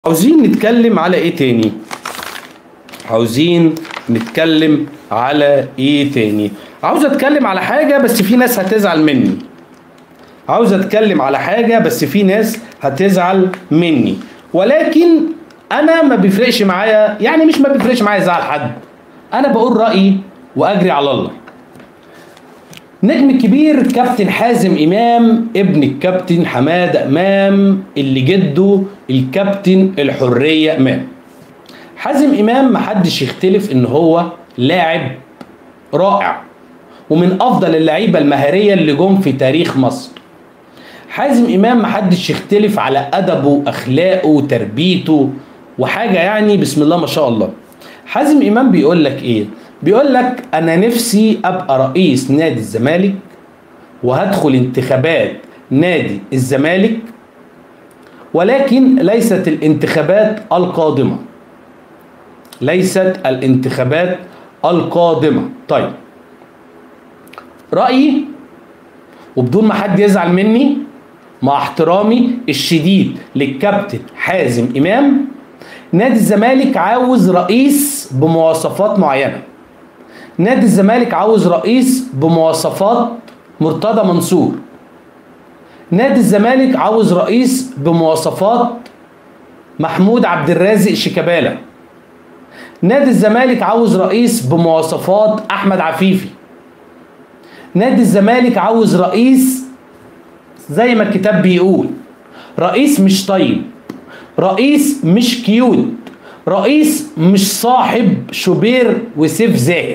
عاوزين نتكلم على ايه تاني عاوزين نتكلم على ايه تاني عاوز اتكلم على حاجة بس في ناس هتزعل مني عاوز اتكلم على حاجة بس في ناس هتزعل مني ولكن انا ما بيفرقش معايا يعني مش ما بيفرقش معايا زعل حد انا بقول رأيي واجري على الله نجم الكبير كابتن حازم امام ابن الكابتن حماده امام اللي جده الكابتن الحريه امام حازم امام محدش يختلف ان هو لاعب رائع ومن افضل اللعيبه المهاريه اللي جم في تاريخ مصر حازم امام محدش يختلف على ادبه واخلاقه وتربيته وحاجه يعني بسم الله ما شاء الله حازم امام بيقول لك ايه بيقول لك انا نفسي ابقى رئيس نادي الزمالك وهدخل انتخابات نادي الزمالك ولكن ليست الانتخابات القادمه ليست الانتخابات القادمه طيب رايي وبدون ما حد يزعل مني مع احترامي الشديد للكابتن حازم امام نادي الزمالك عاوز رئيس بمواصفات معينه نادي الزمالك عاوز رئيس بمواصفات مرتضى منصور نادي الزمالك عاوز رئيس بمواصفات محمود عبد الرازق شيكابالا نادي الزمالك عاوز رئيس بمواصفات احمد عفيفي نادي الزمالك عاوز رئيس زي ما الكتاب بيقول رئيس مش طيب رئيس مش كيوت رئيس مش صاحب شوبير وسيف زاهر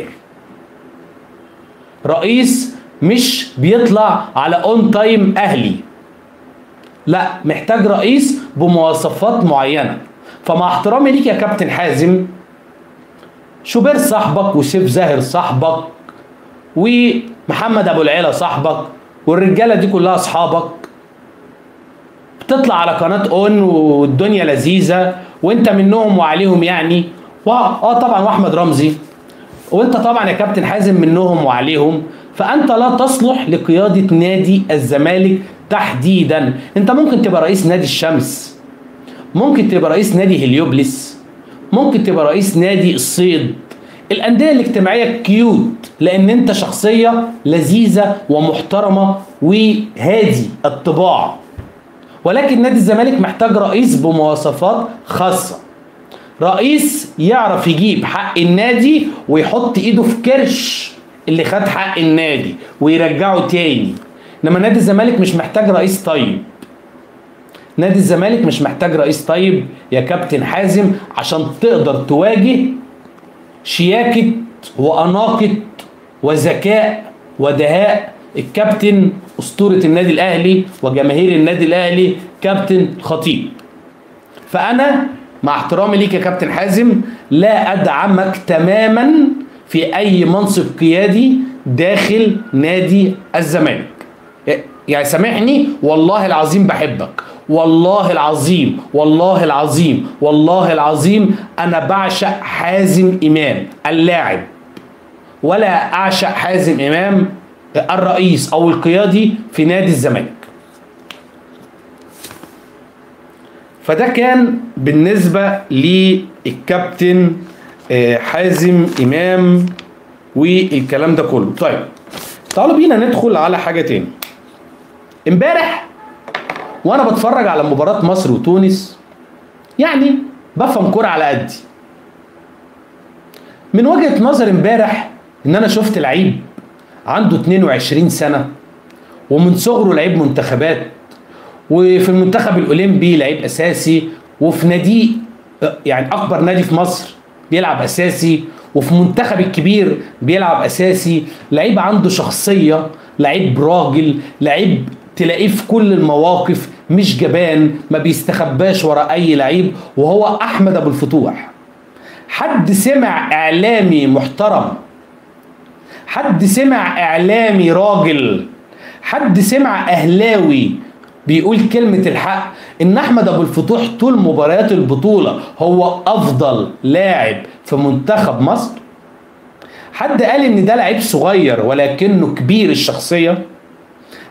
رئيس مش بيطلع على اون تايم اهلي لا محتاج رئيس بمواصفات معينه فمع احترامي ليك يا كابتن حازم شوبير صاحبك وسيف زاهر صاحبك ومحمد ابو العيله صاحبك والرجاله دي كلها اصحابك بتطلع على قناه اون والدنيا لذيذه وانت منهم وعليهم يعني اه طبعا واحمد رمزي وانت طبعا يا كابتن حازم منهم وعليهم فانت لا تصلح لقياده نادي الزمالك تحديدا انت ممكن تبقى رئيس نادي الشمس ممكن تبقى رئيس نادي هليوبلس ممكن تبقى رئيس نادي الصيد الانديه الاجتماعيه كيوت لان انت شخصيه لذيذه ومحترمه وهادي الطباع ولكن نادي الزمالك محتاج رئيس بمواصفات خاصه رئيس يعرف يجيب حق النادي ويحط ايده في كرش اللي خد حق النادي ويرجعه تاني انما نادي الزمالك مش محتاج رئيس طيب نادي الزمالك مش محتاج رئيس طيب يا كابتن حازم عشان تقدر تواجه شياكة وأناقة وذكاء ودهاء الكابتن أسطورة النادي الأهلي وجماهير النادي الأهلي كابتن خطيب فأنا مع احترامي ليك يا كابتن حازم لا ادعمك تماما في اي منصب قيادي داخل نادي الزمالك يعني سامحني والله العظيم بحبك والله العظيم والله العظيم والله العظيم انا بعشق حازم امام اللاعب ولا اعشق حازم امام الرئيس او القيادي في نادي الزمالك فده كان بالنسبة للكابتن حازم إمام والكلام ده كله طيب تعالوا بينا ندخل على حاجة تاني امبارح وانا بتفرج على مباراة مصر وتونس يعني بفهم كرة على قدي من وجهة نظر امبارح ان انا شفت لعيب عنده 22 سنة ومن صغره لعيب منتخبات وفي المنتخب الاولمبي لعيب اساسي وفي نادي يعني اكبر نادي في مصر بيلعب اساسي وفي منتخب الكبير بيلعب اساسي لعيب عنده شخصيه لعيب راجل لعيب تلاقيه في كل المواقف مش جبان ما بيستخباش ورا اي لعيب وهو احمد ابو الفتوح حد سمع اعلامي محترم حد سمع اعلامي راجل حد سمع اهلاوي بيقول كلمة الحق إن أحمد أبو الفتوح طول مباريات البطولة هو أفضل لاعب في منتخب مصر حد قال إن ده لعيب صغير ولكنه كبير الشخصية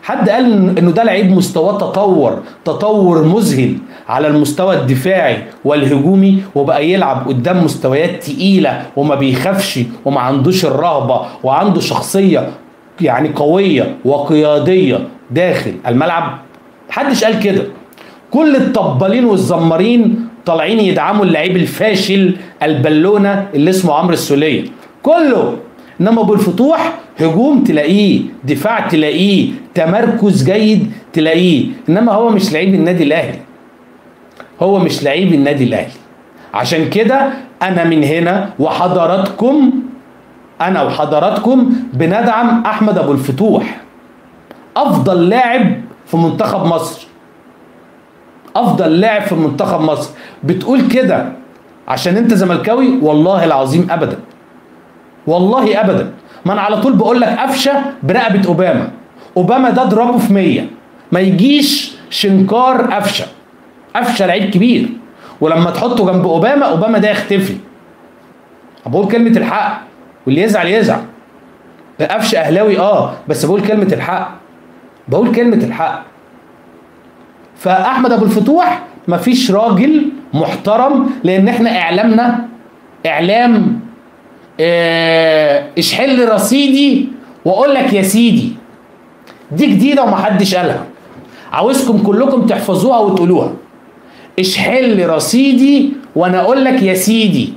حد قال إن- انه ده لعيب مستواه تطور تطور مذهل على المستوى الدفاعي والهجومي وبقى يلعب قدام مستويات تقيله وما بيخافش وما عندوش الرهبه وعنده شخصيه يعني قويه وقياديه داخل الملعب محدش قال كده كل الطبالين والزمارين طالعين يدعموا اللعيب الفاشل البالونه اللي اسمه عمرو السوليه كله انما ابو الفتوح هجوم تلاقيه دفاع تلاقيه تمركز جيد تلاقيه انما هو مش لعيب النادي الاهلي هو مش لعيب النادي الاهلي عشان كده انا من هنا وحضراتكم انا وحضراتكم بندعم احمد ابو الفتوح افضل لاعب في منتخب مصر افضل لاعب في منتخب مصر بتقول كده عشان انت زملكاوي والله العظيم ابدا والله ابدا ما انا على طول بقول لك قفشه برقبه اوباما اوباما ده اضربه في 100 ما يجيش شنكار قفشه قفشه لعيب كبير ولما تحطه جنب اوباما اوباما ده يختفي بقول كلمه الحق واللي يزعل يزعل قفشه اهلاوي اه بس بقول كلمه الحق بقول كلمه الحق فاحمد ابو الفتوح مفيش راجل محترم لان احنا اعلامنا اعلام اه اشحل رصيدي واقول لك يا سيدي دي جديده ومحدش قالها عاوزكم كلكم تحفظوها وتقولوها اشحل رصيدي وانا اقول لك يا سيدي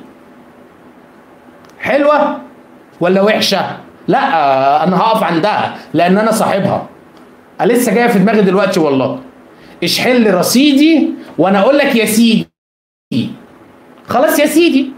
حلوه ولا وحشه لا آه، انا هقف عندها لان انا صاحبها آه، لسه جايه في دماغي دلوقتي والله اشحل رصيدي وانا اقول لك يا سيدي خلاص يا سيدي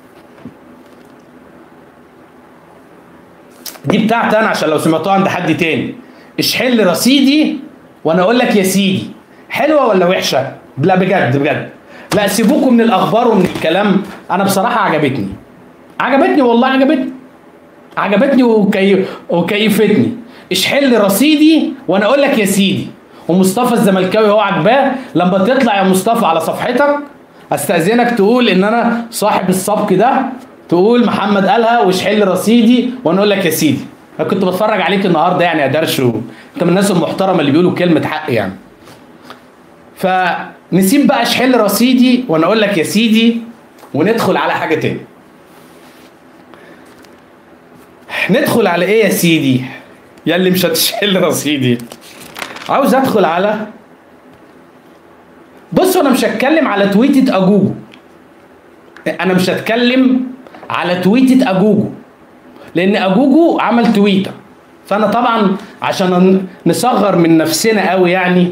دي بتاعتي انا عشان لو سمعتوها عند حد تاني اشحل رصيدي وانا اقول لك يا سيدي حلوه ولا وحشه لا بجد بجد لا سيبوكم من الاخبار ومن الكلام انا بصراحه عجبتني عجبتني والله عجبتني عجبتني وكي... وكيفتني اشحل رصيدي وانا اقول لك يا سيدي ومصطفى الزملكاوي هو عجباه لما تطلع يا مصطفى على صفحتك استاذنك تقول ان انا صاحب السبق ده تقول محمد قالها واشحل رصيدي وانا اقول لك يا سيدي انا كنت بتفرج عليك النهارده يعني يا درش و... انت من الناس المحترمه اللي بيقولوا كلمه حق يعني فنسيب بقى اشحل رصيدي وانا اقول لك يا سيدي وندخل على حاجه تاني ندخل على ايه يا سيدي يا اللي مش هتشحل رصيدي عاوز ادخل على بصوا انا مش هتكلم على تويتة اجوجو انا مش هتكلم على تويتة اجوجو لان اجوجو عمل تويته فانا طبعا عشان نصغر من نفسنا قوي يعني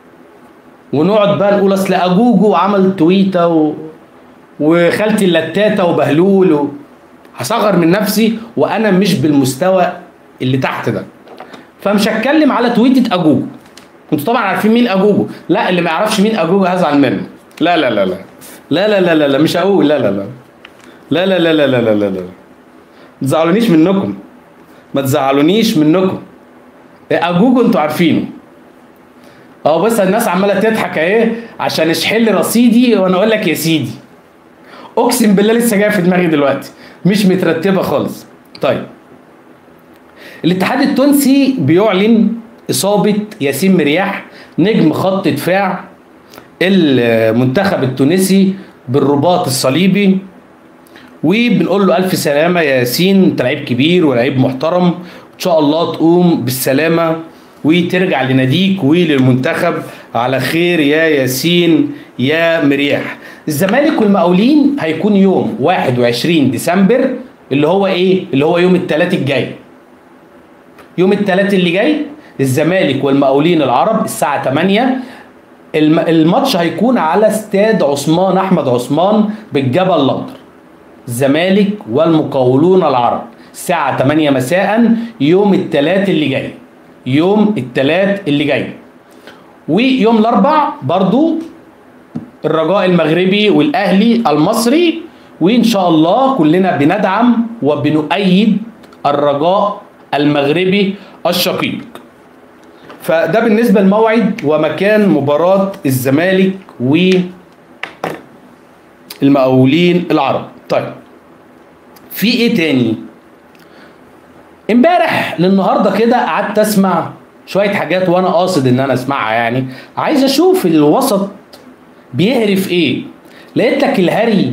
ونقعد بقى نقول اصل اجوجو عمل تويته و... وخالتي اللتاته وبهلول و... هصغر من نفسي وانا مش بالمستوى اللي تحت ده فمش هتكلم على تويتة اجوجو انتوا طبعا عارفين مين اجوجو لا اللي ما يعرفش مين اجوجو هزعل منه لا لا لا لا لا لا لا لا, لا مش هقول لا لا لا لا لا لا لا لا لا لا لا ما تزعلونيش منكم ما تزعلونيش منكم اجوجو انتوا عارفينه اه بس الناس عماله تضحك اهي عشان اشحل رصيدي وانا اقول لك يا سيدي اقسم بالله لسه جايه في دماغي دلوقتي مش مترتبه خالص طيب الاتحاد التونسي بيعلن اصابه ياسين مرياح نجم خط دفاع المنتخب التونسي بالرباط الصليبي وبنقول له الف سلامه يا ياسين انت لعيب كبير ولعيب محترم ان شاء الله تقوم بالسلامه وترجع لناديك وللمنتخب على خير يا ياسين يا مرياح الزمالك والمقاولين هيكون يوم 21 ديسمبر اللي هو ايه اللي هو يوم الثلاث الجاي يوم الثلاث اللي جاي الزمالك والمقاولين العرب الساعه 8 الم- الماتش هيكون على استاد عثمان احمد عثمان بالجبل الاخضر الزمالك والمقاولون العرب الساعة 8 مساء يوم الثلاث اللي جاي يوم الثلاث اللي جاي ويوم الاربع برضو الرجاء المغربي والاهلي المصري وان شاء الله كلنا بندعم وبنؤيد الرجاء المغربي الشقيق فده بالنسبه لموعد ومكان مباراه الزمالك والمقاولين العرب طيب في ايه تاني امبارح للنهارده كده قعدت اسمع شويه حاجات وانا قاصد ان انا اسمعها يعني عايز اشوف الوسط بيهرف ايه لقيت لك الهري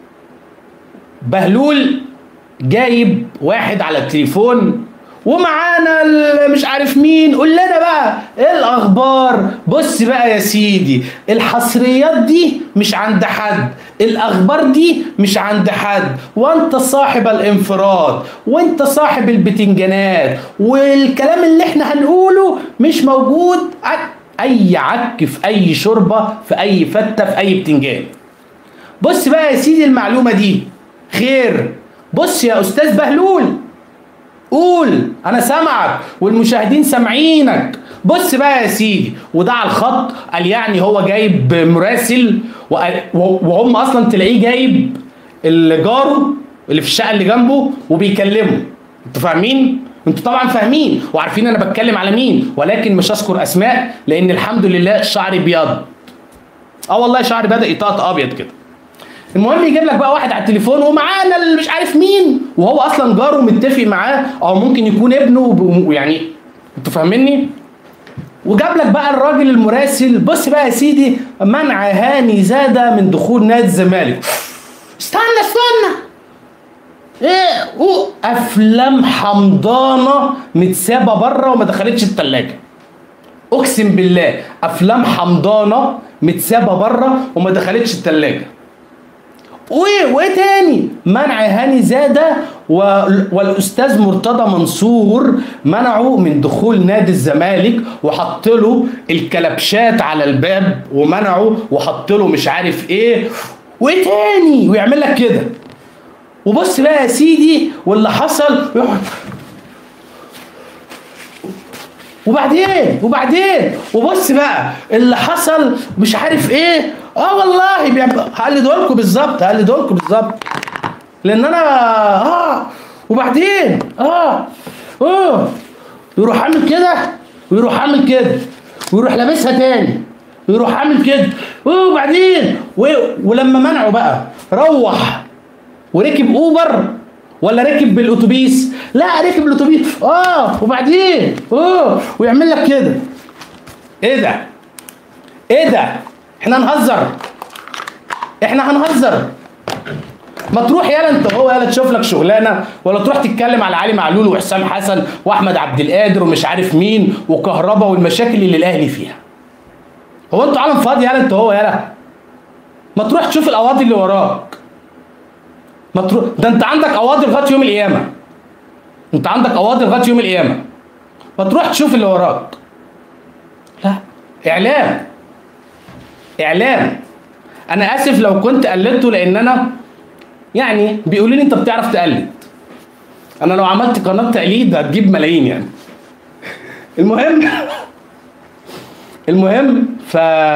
بهلول جايب واحد على التليفون ومعانا ال- مش عارف مين قول لنا بقى ايه الاخبار بص بقى يا سيدي الحصريات دي مش عند حد الاخبار دي مش عند حد وانت صاحب الانفراد وانت صاحب البتنجانات والكلام اللي احنا هنقوله مش موجود عك اي عك في اي شوربه في اي فته في اي بتنجان بص بقى يا سيدي المعلومه دي خير بص يا استاذ بهلول قول انا سامعك والمشاهدين سامعينك بص بقى يا سيدي وده على الخط قال يعني هو جايب مراسل وقال- وهم اصلا تلاقيه جايب اللي جاره اللي في الشقه اللي جنبه وبيكلمه انتوا فاهمين انتوا طبعا فاهمين وعارفين انا بتكلم على مين ولكن مش هذكر اسماء لان الحمد لله شعري بيض اه والله شعري بدا يطقطق ابيض كده المهم يجيب لك بقى واحد على التليفون ومعانا اللي مش عارف مين وهو اصلا جاره متفق معاه او ممكن يكون ابنه وب- يعني انتوا فاهميني وجاب لك بقى الراجل المراسل بص بقى يا سيدي منع هاني زاده من دخول نادي الزمالك استنى استنى ايه أوه. افلام حمضانه متسابه بره وما دخلتش الثلاجه اقسم بالله افلام حمضانه متسابه بره وما دخلتش الثلاجه وايه وايه تاني منع هاني زاده و- والاستاذ مرتضى منصور منعوا من دخول نادي الزمالك وحط له الكلبشات على الباب ومنعوا وحط له مش عارف ايه وايه تاني ويعمل لك كده وبص بقى يا سيدي واللي حصل وبعدين وبعدين وبص بقى اللي حصل مش عارف ايه اه والله بيعمل- هقلده لكم بالظبط هقلده لكم بالظبط لان انا اه وبعدين اه اه يروح عامل كده ويروح عامل كده ويروح لابسها تاني ويروح عامل كده وبعدين و- ولما منعه بقى روح وركب اوبر ولا ركب بالاتوبيس لا ركب الاتوبيس اه وبعدين اه ويعمل لك كده ايه ده ايه ده احنا هنهزر احنا هنهزر ما تروح يالا انت هو يالا تشوف لك شغلانه ولا تروح تتكلم على علي معلول وحسام حسن واحمد عبد القادر ومش عارف مين وكهربا والمشاكل اللي الاهلي فيها هو انتوا عالم فاضي يالا انت هو يالا ما تروح تشوف القواضي اللي وراك ما تروح ده انت عندك قواضي لغايه يوم القيامه انت عندك قواضي لغايه يوم القيامه ما تروح تشوف اللي وراك لا اعلام اعلام انا اسف لو كنت قلدته لان انا يعني بيقولوا لي انت بتعرف تقلد انا لو عملت قناه تقليد هتجيب ملايين يعني المهم المهم ف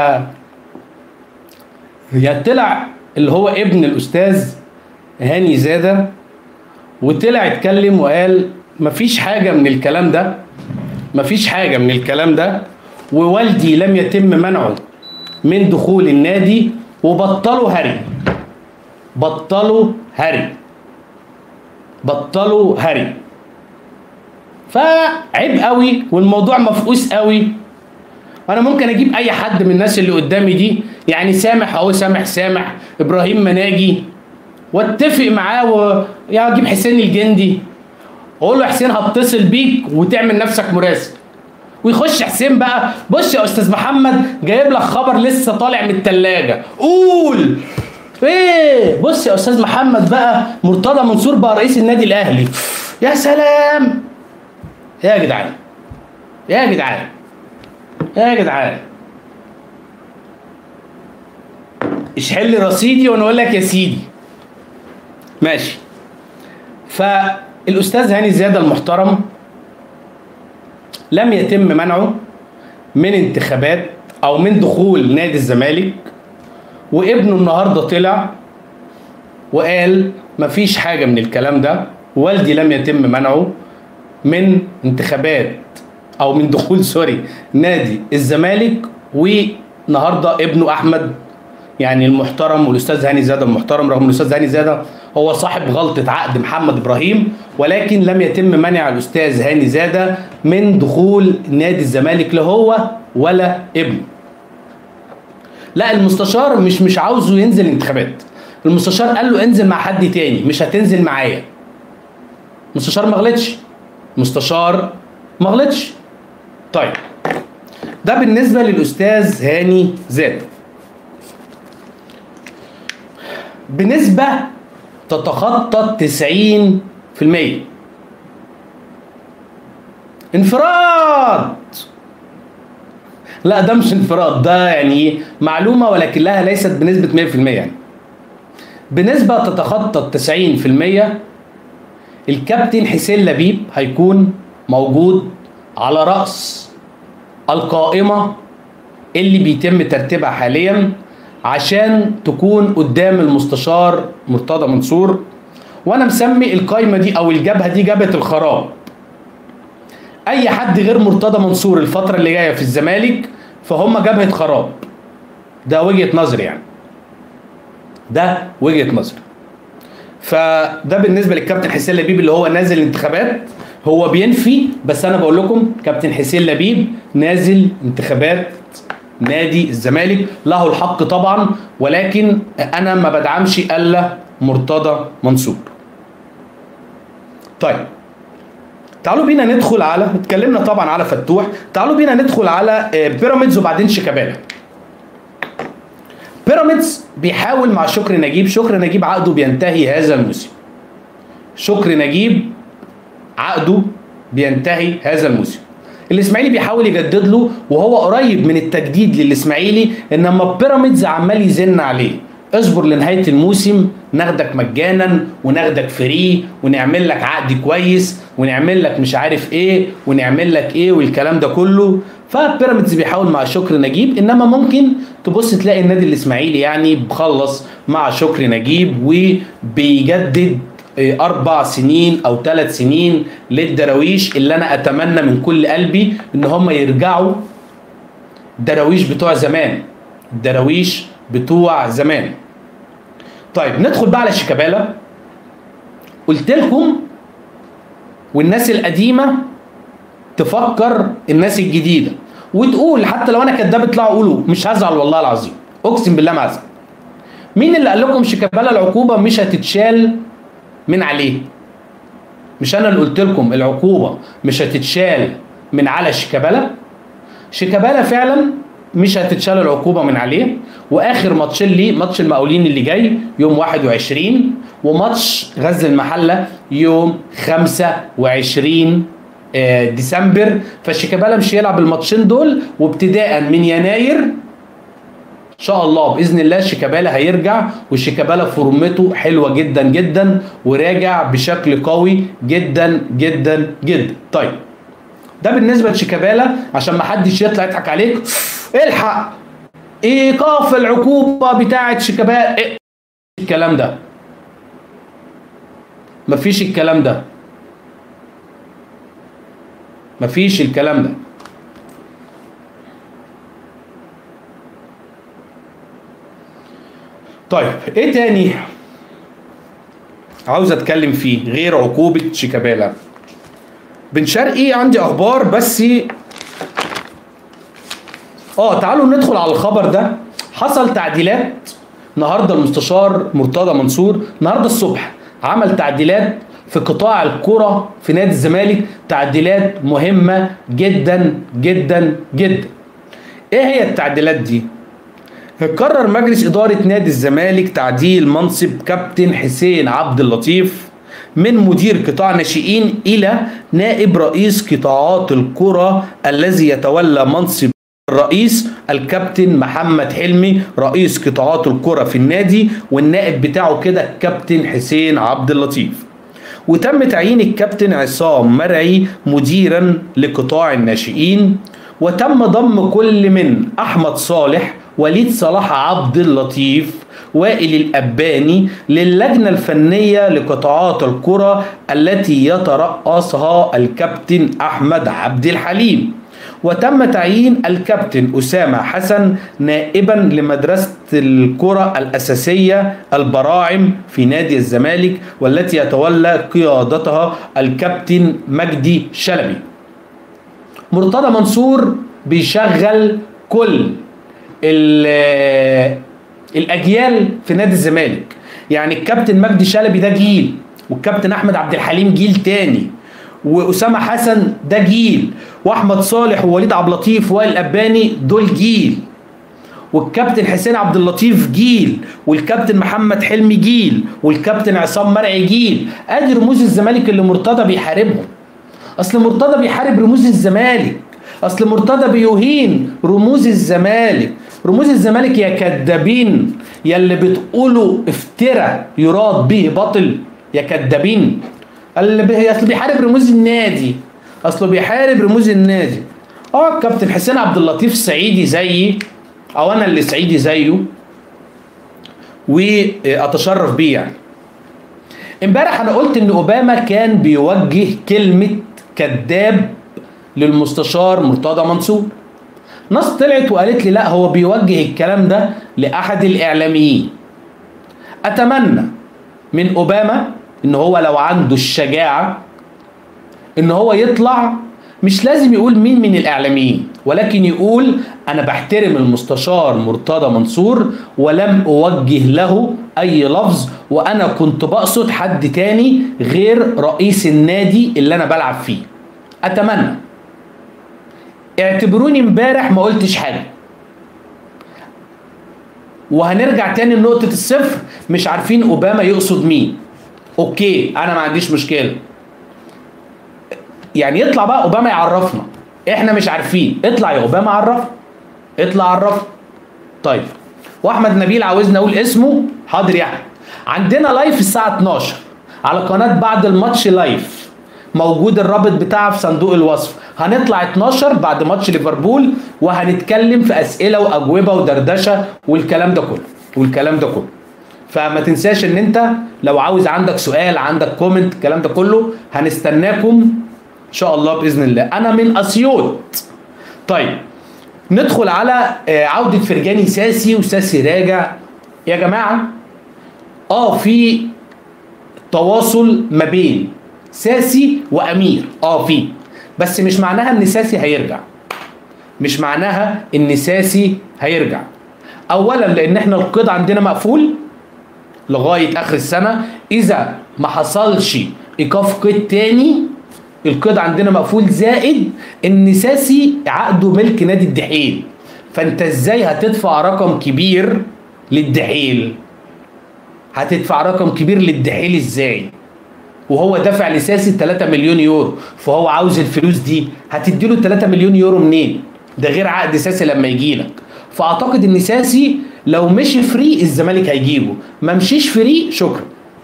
يا طلع اللي هو ابن الاستاذ هاني زاده وطلع اتكلم وقال مفيش حاجه من الكلام ده مفيش حاجه من الكلام ده ووالدي لم يتم منعه من دخول النادي وبطلوا هري بطلوا هري بطلوا هري فعيب قوي والموضوع مفقوس قوي انا ممكن اجيب اي حد من الناس اللي قدامي دي يعني سامح اهو سامح سامح ابراهيم مناجي واتفق معاه و... يعني اجيب حسين الجندي اقول له يا حسين هتصل بيك وتعمل نفسك مراسل ويخش حسين بقى بص يا استاذ محمد جايب لك خبر لسه طالع من التلاجة قول ايه بص يا استاذ محمد بقى مرتضى منصور بقى رئيس النادي الاهلي يا سلام يا جدعان يا جدعان يا جدعان اشحل لي رصيدي وانا اقول لك يا سيدي ماشي فالاستاذ هاني زياده المحترم لم يتم منعه من انتخابات او من دخول نادي الزمالك وابنه النهارده طلع وقال مفيش حاجه من الكلام ده والدي لم يتم منعه من انتخابات او من دخول سوري نادي الزمالك والنهارده ابنه احمد يعني المحترم والاستاذ هاني زاده المحترم رغم ان الاستاذ هاني زاده هو صاحب غلطه عقد محمد ابراهيم ولكن لم يتم منع الاستاذ هاني زاده من دخول نادي الزمالك لا هو ولا ابنه. لا المستشار مش مش عاوزه ينزل انتخابات. المستشار قال له انزل مع حد تاني مش هتنزل معايا. المستشار ما غلطش. مستشار ما غلطش. طيب ده بالنسبه للاستاذ هاني زاده. بنسبة تتخطى 90% انفراد لا ده مش انفراد ده يعني معلومة ولكنها ليست بنسبة 100% يعني بنسبة تتخطى 90% الكابتن حسين لبيب هيكون موجود على رأس القائمة اللي بيتم ترتيبها حاليا عشان تكون قدام المستشار مرتضى منصور وانا مسمي القايمه دي او الجبهه دي جبهه الخراب اي حد غير مرتضى منصور الفتره اللي جايه في الزمالك فهم جبهه خراب ده وجهه نظري يعني ده وجهه نظري فده بالنسبه للكابتن حسين لبيب اللي هو نازل الانتخابات هو بينفي بس انا بقول لكم كابتن حسين لبيب نازل انتخابات نادي الزمالك له الحق طبعا ولكن انا ما بدعمش الا مرتضى منصور طيب تعالوا بينا ندخل على اتكلمنا طبعا على فتوح تعالوا بينا ندخل على بيراميدز وبعدين شيكابالا بيراميدز بيحاول مع شكر نجيب شكر نجيب عقده بينتهي هذا الموسم شكر نجيب عقده بينتهي هذا الموسم الاسماعيلي بيحاول يجدد له وهو قريب من التجديد للاسماعيلي انما بيراميدز عمال يزن عليه اصبر لنهايه الموسم ناخدك مجانا وناخدك فري ونعمل لك عقد كويس ونعمل لك مش عارف ايه ونعمل لك ايه والكلام ده كله فبيراميدز بيحاول مع شكر نجيب انما ممكن تبص تلاقي النادي الاسماعيلي يعني بخلص مع شكر نجيب وبيجدد اربع سنين او ثلاث سنين للدراويش اللي انا اتمنى من كل قلبي ان هم يرجعوا دراويش بتوع زمان الدراويش بتوع زمان طيب ندخل بقى على شيكابالا قلت لكم والناس القديمه تفكر الناس الجديده وتقول حتى لو انا كداب اطلعوا قولوا مش هزعل والله العظيم اقسم بالله ما هزعل مين اللي قال لكم شيكابالا العقوبه مش هتتشال من عليه مش انا اللي قلت لكم العقوبه مش هتتشال من على شيكابالا شيكابالا فعلا مش هتتشال العقوبه من عليه واخر ماتشين ليه ماتش المقاولين اللي جاي يوم 21 وماتش غزل المحله يوم 25 ديسمبر فشيكابالا مش هيلعب الماتشين دول وابتداء من يناير ان شاء الله باذن الله شيكابالا هيرجع وشيكابالا فورمته حلوه جدا جدا وراجع بشكل قوي جدا جدا جدا طيب ده بالنسبه لشيكابالا عشان ما حدش يطلع يضحك عليك الحق ايقاف العقوبه بتاعه شيكابالا إيه الكلام ده مفيش الكلام ده مفيش الكلام ده طيب ايه تاني عاوز اتكلم فيه غير عقوبة شيكابالا بن شرقي عندي اخبار بس اه تعالوا ندخل على الخبر ده حصل تعديلات النهارده المستشار مرتضى منصور النهارده الصبح عمل تعديلات في قطاع الكرة في نادي الزمالك تعديلات مهمة جدا جدا جدا ايه هي التعديلات دي قرر مجلس إدارة نادي الزمالك تعديل منصب كابتن حسين عبد اللطيف من مدير قطاع ناشئين إلى نائب رئيس قطاعات الكرة الذي يتولى منصب الرئيس الكابتن محمد حلمي رئيس قطاعات الكرة في النادي والنائب بتاعه كده الكابتن حسين عبد اللطيف وتم تعيين الكابتن عصام مرعي مديرا لقطاع الناشئين وتم ضم كل من احمد صالح وليد صلاح عبد اللطيف وائل الأباني للجنة الفنية لقطاعات الكرة التي يترأسها الكابتن أحمد عبد الحليم وتم تعيين الكابتن أسامة حسن نائبا لمدرسة الكرة الأساسية البراعم في نادي الزمالك والتي يتولى قيادتها الكابتن مجدي شلبي مرتضى منصور بيشغل كل ال- الاجيال في نادي الزمالك يعني الكابتن مجدي شلبي ده جيل والكابتن احمد عبد الحليم جيل تاني واسامه حسن ده جيل واحمد صالح ووليد عبد اللطيف وائل الاباني دول جيل والكابتن حسين عبد اللطيف جيل والكابتن محمد حلمي جيل والكابتن عصام مرعي جيل ادي رموز الزمالك اللي مرتضى بيحاربهم اصل مرتضى بيحارب رموز الزمالك اصل مرتضى بيهين رموز الزمالك رموز الزمالك يا كدابين يا اللي بتقولوا افترى يراد به باطل يا كدابين اللي بي... اصل بيحارب رموز النادي اصله بيحارب رموز النادي اه الكابتن حسين عبد اللطيف صعيدي زيي او انا اللي صعيدي زيه واتشرف بيه يعني امبارح انا قلت ان اوباما كان بيوجه كلمه كذاب للمستشار مرتضى منصور ناس طلعت وقالت لي لا هو بيوجه الكلام ده لاحد الاعلاميين اتمنى من اوباما ان هو لو عنده الشجاعه ان هو يطلع مش لازم يقول مين من الاعلاميين ولكن يقول انا بحترم المستشار مرتضى منصور ولم اوجه له اي لفظ وانا كنت بقصد حد تاني غير رئيس النادي اللي انا بلعب فيه اتمنى اعتبروني امبارح ما قلتش حاجه وهنرجع تاني لنقطة الصفر مش عارفين أوباما يقصد مين أوكي أنا ما عنديش مشكلة يعني يطلع بقى أوباما يعرفنا إحنا مش عارفين اطلع يا أوباما عرفنا اطلع عرفنا طيب وأحمد نبيل عاوزنا أقول اسمه حاضر يا أحمد عندنا لايف الساعة 12 على قناة بعد الماتش لايف موجود الرابط بتاعها في صندوق الوصف هنطلع 12 بعد ماتش ليفربول وهنتكلم في اسئله واجوبه ودردشه والكلام ده كله والكلام ده كله فما تنساش ان انت لو عاوز عندك سؤال عندك كومنت الكلام ده كله هنستناكم ان شاء الله باذن الله انا من اسيوط طيب ندخل على آه، عوده فرجاني ساسي وساسي راجع يا جماعه اه في تواصل ما بين ساسي وامير اه في بس مش معناها ان ساسي هيرجع مش معناها ان ساسي هيرجع اولا لان احنا القيد عندنا مقفول لغايه اخر السنه اذا ما حصلش ايقاف قيد تاني القيد عندنا مقفول زائد ان ساسي عقده ملك نادي الدحيل فانت ازاي هتدفع رقم كبير للدحيل هتدفع رقم كبير للدحيل ازاي وهو دافع لساسي 3 مليون يورو فهو عاوز الفلوس دي هتديله 3 مليون يورو منين ده غير عقد ساسي لما يجي لك فاعتقد ان ساسي لو مشي فري الزمالك هيجيبه ما مشيش فري شكرا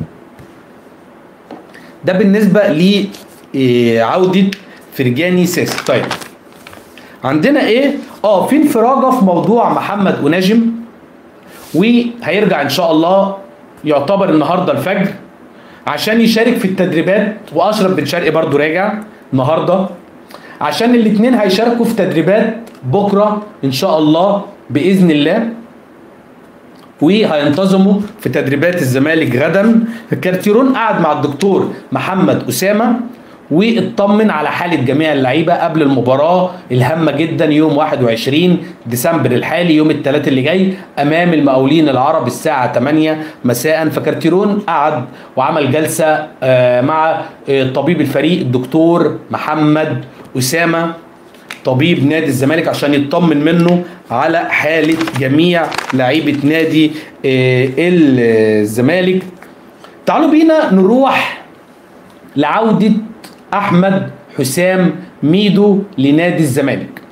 ده بالنسبه لعوده فرجاني ساسي طيب عندنا ايه اه في انفراجه في موضوع محمد ونجم وهيرجع ان شاء الله يعتبر النهارده الفجر عشان يشارك في التدريبات واشرف بن شرقي برضو راجع النهارده عشان الاثنين هيشاركوا في تدريبات بكره ان شاء الله باذن الله وهينتظموا في تدريبات الزمالك غدا كارتيرون قعد مع الدكتور محمد اسامه واطمن على حاله جميع اللعيبه قبل المباراه الهامه جدا يوم 21 ديسمبر الحالي يوم الثلاث اللي جاي امام المقاولين العرب الساعه 8 مساء فكارتيرون قعد وعمل جلسه آه، مع آه، طبيب الفريق الدكتور محمد اسامه طبيب نادي الزمالك عشان يطمن منه على حاله جميع لعيبه نادي آه، الزمالك تعالوا بينا نروح لعودة أحمد حسام ميدو لنادي الزمالك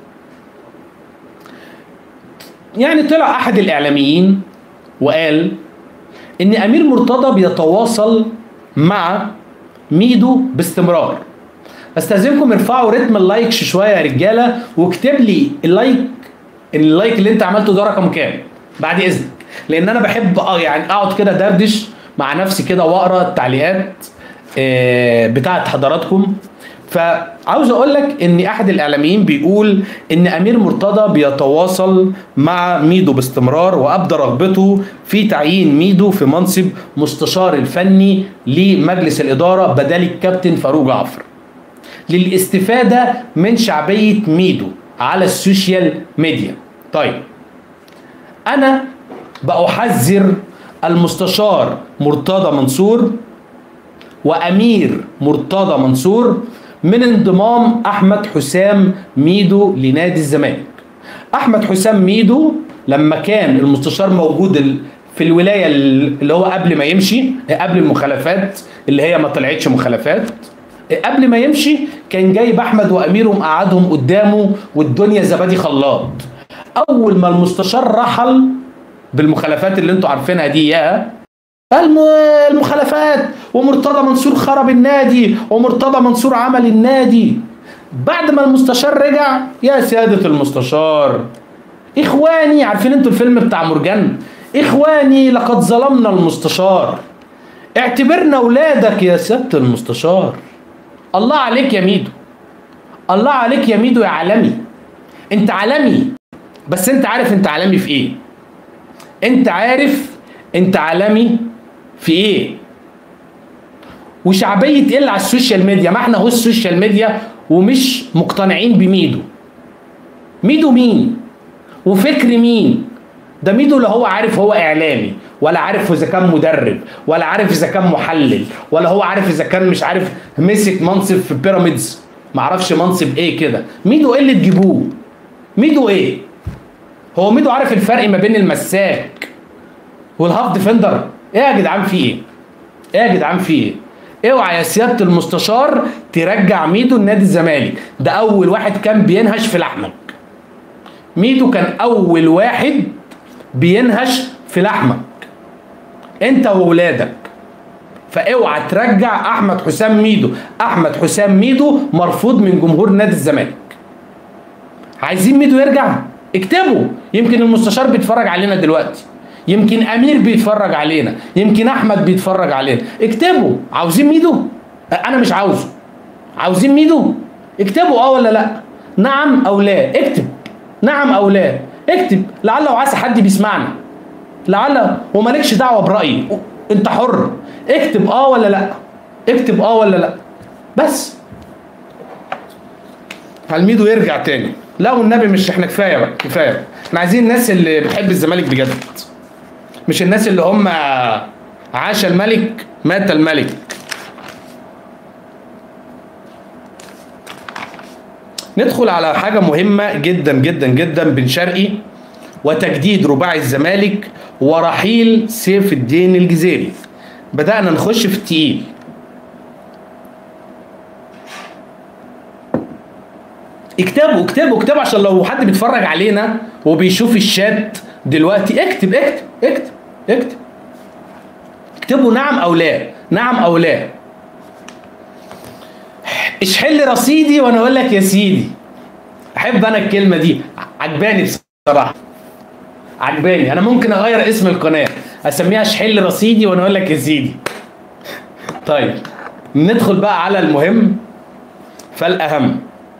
يعني طلع أحد الإعلاميين وقال إن أمير مرتضى بيتواصل مع ميدو باستمرار استاذنكم ارفعوا رتم اللايك شويه يا رجاله واكتب لي اللايك اللايك اللي انت عملته ده رقم كام بعد اذنك لان انا بحب اه يعني اقعد كده دردش مع نفسي كده واقرا التعليقات آه، بتاعت حضراتكم فعاوز اقول لك ان احد الاعلاميين بيقول ان امير مرتضى بيتواصل مع ميدو باستمرار وابدى رغبته في تعيين ميدو في منصب مستشار الفني لمجلس الاداره بدل الكابتن فاروق جعفر للاستفاده من شعبيه ميدو على السوشيال ميديا طيب انا بأحذر المستشار مرتضى منصور وامير مرتضى منصور من انضمام احمد حسام ميدو لنادي الزمالك احمد حسام ميدو لما كان المستشار موجود ال- في الولايه اللي هو قبل ما يمشي قبل المخالفات اللي هي ما طلعتش مخالفات قبل ما يمشي كان جايب احمد وامير ومقعدهم قدامه والدنيا زبادي خلاط اول ما المستشار رحل بالمخالفات اللي انتوا عارفينها دي اياها الم- المخالفات ومرتضى منصور خرب النادي ومرتضى منصور عمل النادي بعد ما المستشار رجع يا سيادة المستشار إخواني عارفين انتوا الفيلم بتاع مرجان إخواني لقد ظلمنا المستشار اعتبرنا أولادك يا سيادة المستشار الله عليك يا ميدو الله عليك يا ميدو يا عالمي انت عالمي بس انت عارف انت عالمي في ايه انت عارف انت عالمي في ايه وشعبيه تقل على السوشيال ميديا ما احنا هو السوشيال ميديا ومش مقتنعين بميدو ميدو مين وفكر مين ده ميدو لا هو عارف هو اعلامي ولا عارف اذا كان مدرب ولا عارف اذا كان محلل ولا هو عارف اذا كان مش عارف مسك منصب في بيراميدز معرفش منصب ايه كده ميدو ايه اللي تجيبوه ميدو ايه هو ميدو عارف الفرق ما بين المساك والهاف ديفندر ايه يا جدعان في ايه ايه يا جدعان في ايه اوعى يا سياده المستشار ترجع ميدو لنادي الزمالك ده اول واحد كان بينهش في لحمك ميدو كان اول واحد بينهش في لحمك انت واولادك فاوعى ترجع احمد حسام ميدو احمد حسام ميدو مرفوض من جمهور نادي الزمالك عايزين ميدو يرجع اكتبوا يمكن المستشار بيتفرج علينا دلوقتي يمكن امير بيتفرج علينا يمكن احمد بيتفرج علينا اكتبوا عاوزين ميدو انا مش عاوزه عاوزين ميدو اكتبوا اه ولا لا نعم او لا اكتب نعم او لا اكتب لعل وعسى حد بيسمعنا لعل ومالكش دعوه برايي انت حر اكتب اه ولا لا اكتب اه ولا لا بس الميدو يرجع تاني لا والنبي مش احنا كفايه بقى كفايه احنا عايزين الناس اللي بتحب الزمالك بجد مش الناس اللي هم عاش الملك مات الملك ندخل على حاجة مهمة جدا جدا جدا بن شرقي وتجديد رباعي الزمالك ورحيل سيف الدين الجزيري بدأنا نخش في التقيل اكتبوا اكتبوا اكتبوا عشان لو حد بيتفرج علينا وبيشوف الشات دلوقتي اكتب اكتب اكتب اكتب اكتبوا نعم او لا نعم او لا اشحل رصيدي وانا اقول لك يا سيدي احب انا الكلمه دي عجباني بصراحه عجباني انا ممكن اغير اسم القناه اسميها اشحل رصيدي وانا اقول لك يا سيدي طيب ندخل بقى على المهم فالاهم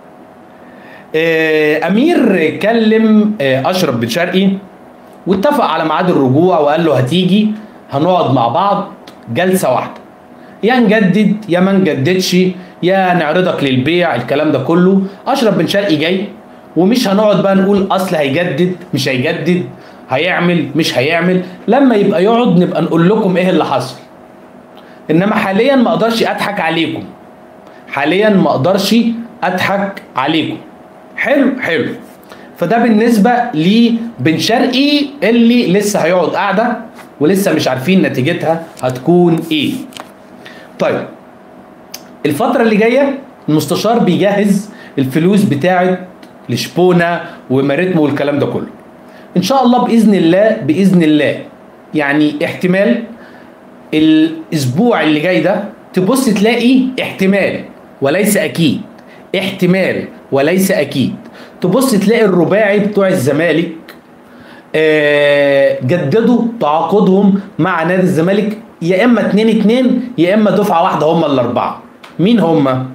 آه، امير كلم آه، اشرف بن شرقي واتفق على ميعاد الرجوع وقال له هتيجي هنقعد مع بعض جلسه واحده يا نجدد يا ما نجددش يا نعرضك للبيع الكلام ده كله اشرف بن شرقي جاي ومش هنقعد بقى نقول اصل هيجدد مش هيجدد هيعمل مش هيعمل لما يبقى يقعد نبقى نقول لكم ايه اللي حصل انما حاليا ما اقدرش اضحك عليكم حاليا ما اقدرش اضحك عليكم حلو حلو فده بالنسبه لبن شرقي اللي لسه هيقعد قاعده ولسه مش عارفين نتيجتها هتكون ايه طيب الفتره اللي جايه المستشار بيجهز الفلوس بتاعه لشبونه وماريتمو والكلام ده كله ان شاء الله باذن الله باذن الله يعني احتمال الاسبوع اللي جاي ده تبص تلاقي احتمال وليس اكيد احتمال وليس اكيد تبص تلاقي الرباعي بتوع الزمالك آه، جددوا تعاقدهم مع نادي الزمالك يا اما 2 2 يا اما دفعه واحده هم الاربعه مين هم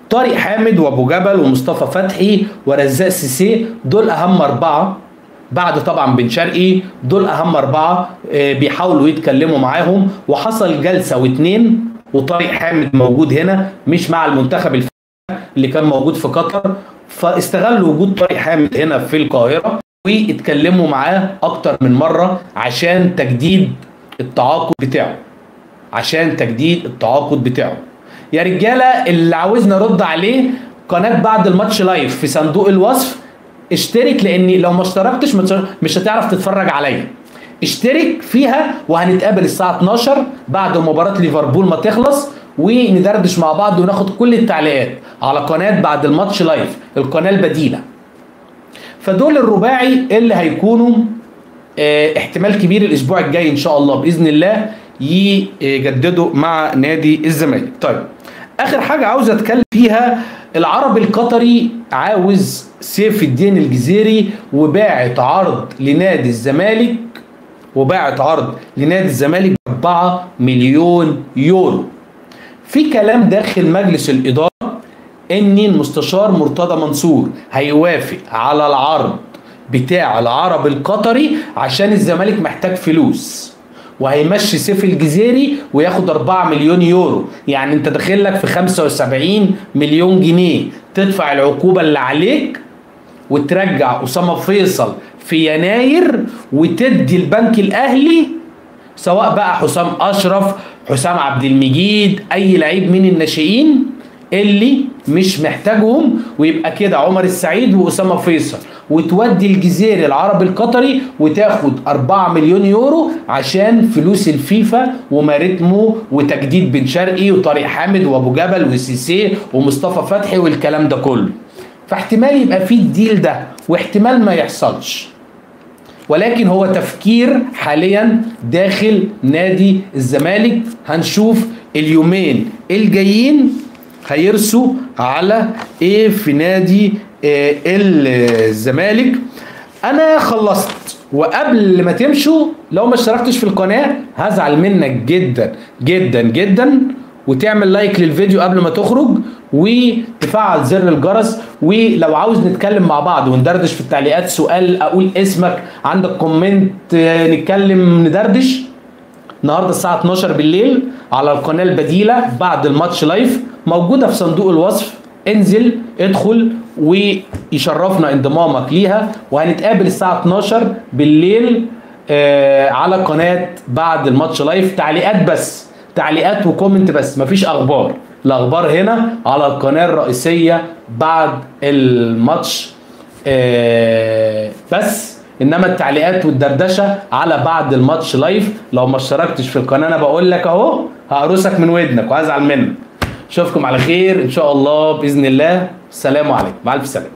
طارق حامد وابو جبل ومصطفى فتحي ورزاق سيسي دول اهم اربعه بعد طبعا بن شرقي دول اهم اربعه آه، بيحاولوا يتكلموا معاهم وحصل جلسه واتنين وطارق حامد موجود هنا مش مع المنتخب الف... اللي كان موجود في قطر فاستغلوا وجود طارق حامد هنا في القاهره واتكلموا معاه اكتر من مره عشان تجديد التعاقد بتاعه عشان تجديد التعاقد بتاعه يا رجاله اللي عاوزنا نرد عليه قناه بعد الماتش لايف في صندوق الوصف اشترك لاني لو ما اشتركتش مش- مش هتعرف تتفرج عليا اشترك فيها وهنتقابل الساعه 12 بعد مباراه ليفربول ما تخلص وندردش مع بعض وناخد كل التعليقات على قناه بعد الماتش لايف القناه البديله فدول الرباعي اللي هيكونوا اه احتمال كبير الاسبوع الجاي ان شاء الله باذن الله يجددوا مع نادي الزمالك طيب اخر حاجه عاوز اتكلم فيها العربي القطري عاوز سيف الدين الجزيري وباعت عرض لنادي الزمالك وباعت عرض لنادي الزمالك ب 4 مليون يورو في كلام داخل مجلس الاداره ان المستشار مرتضى منصور هيوافق على العرض بتاع العرب القطري عشان الزمالك محتاج فلوس وهيمشي سيف الجزيري وياخد 4 مليون يورو يعني انت داخل لك في 75 مليون جنيه تدفع العقوبه اللي عليك وترجع اسامه فيصل في يناير وتدي البنك الاهلي سواء بقى حسام اشرف حسام عبد المجيد اي لعيب من الناشئين اللي مش محتاجهم ويبقى كده عمر السعيد واسامه فيصل وتودي الجزيري العربي القطري وتاخد 4 مليون يورو عشان فلوس الفيفا وماريتمو وتجديد بن شرقي وطارق حامد وابو جبل وسيسي ومصطفى فتحي والكلام ده كله فاحتمال يبقى فيه الديل ده واحتمال ما يحصلش ولكن هو تفكير حاليا داخل نادي الزمالك هنشوف اليومين الجايين هيرسوا على ايه في نادي آه، الزمالك انا خلصت وقبل ما تمشوا لو ما اشتركتش في القناه هزعل منك جدا جدا جدا وتعمل لايك للفيديو قبل ما تخرج وتفعل زر الجرس ولو عاوز نتكلم مع بعض وندردش في التعليقات سؤال اقول اسمك عندك كومنت آه، نتكلم ندردش النهارده الساعه 12 بالليل على القناه البديله بعد الماتش لايف موجوده في صندوق الوصف انزل ادخل ويشرفنا انضمامك ليها وهنتقابل الساعه 12 بالليل آه على قناه بعد الماتش لايف تعليقات بس تعليقات وكومنت بس مفيش اخبار الاخبار هنا على القناه الرئيسيه بعد الماتش آه بس انما التعليقات والدردشه على بعد الماتش لايف لو ما اشتركتش في القناه انا بقول لك اهو هقرصك من ودنك وهزعل منك اشوفكم على خير ان شاء الله باذن الله السلام عليكم مع الف سلامه